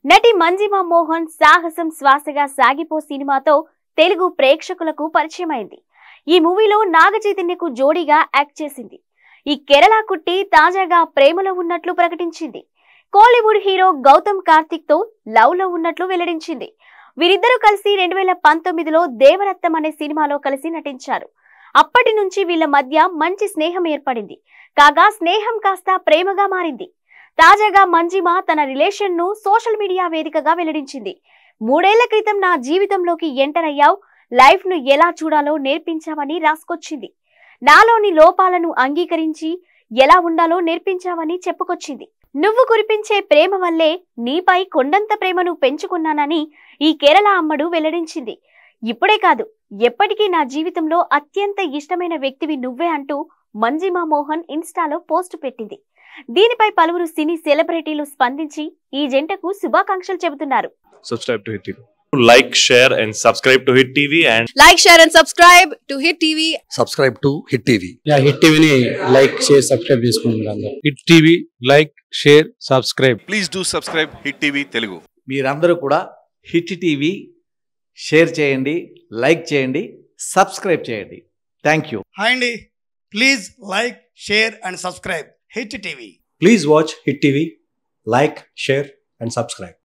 నటి మంజిమా మోహన్ సాహసం శ్వాసగా సాగిపో సినిమాతో తెలుగు ప్రేక్షకులకు పరిచయమైంది ఈ మూవీలో నాగ చైతన్యకు జోడీగా యాక్ట్ చేసింది ఈ కేరళ కుట్టి తాజాగా ప్రేమలో ఉన్నట్లు ప్రకటించింది కోలీవుడ్ హీరో గౌతమ్ కార్తిక్ తో లవ్ లో ఉన్నట్లు వెల్లడించింది వీరిద్దరూ కలిసి రెండు వేల పంతొమ్మిదిలో దేవరత్నం అనే సినిమాలో కలిసి నటించారు అప్పటి నుంచి వీళ్ళ మధ్య మంచి స్నేహం ఏర్పడింది కాగా స్నేహం కాస్త ప్రేమగా మారింది తాజాగా మంజిమా తన రిలేషన్ ను సోషల్ మీడియా వేదికగా వెల్లడించింది మూడేళ్ల క్రితం నా జీవితంలోకి ఎంటర్ అయ్యావు లైఫ్ ను ఎలా చూడాలో నేర్పించావని రాసుకొచ్చింది నాలోని లోపాలను అంగీకరించి ఎలా ఉండాలో నేర్పించావని చెప్పుకొచ్చింది నువ్వు కురిపించే ప్రేమ వల్లే నీపై కొండంత ప్రేమను పెంచుకున్నానని ఈ కేరళ అమ్మడు వెల్లడించింది ఇప్పుడే కాదు ఎప్పటికీ నా జీవితంలో అత్యంత ఇష్టమైన వ్యక్తివి నువ్వే అంటూ మంజిమా మోహన్ ఇన్స్టాలో పోస్ట్ పెట్టింది దీనిపై పలువురు సినీ సెలబ్రిటీలు స్పందించి ఈ జంటకు శుభాకాంక్షలు చెబుతున్నారు subscribe to Hit TV. Like, share, and subscribe to Hit TV and Like, share, and subscribe to Hit TV. Subscribe to Hit TV యా హిట్ టీవీని లైక్ షేర్ సబ్స్క్రైబ్ చేసుకోండి అందరూ Hit TV like share subscribe please do subscribe Hit TV Telugu మీరందరూ కూడా Hit TV share చేయండి like చేయండి subscribe చేయండి థ్యాంక్ యూ హాయ్ అండి please like share and subscribe Hit TV please watch Hit TV like share and subscribe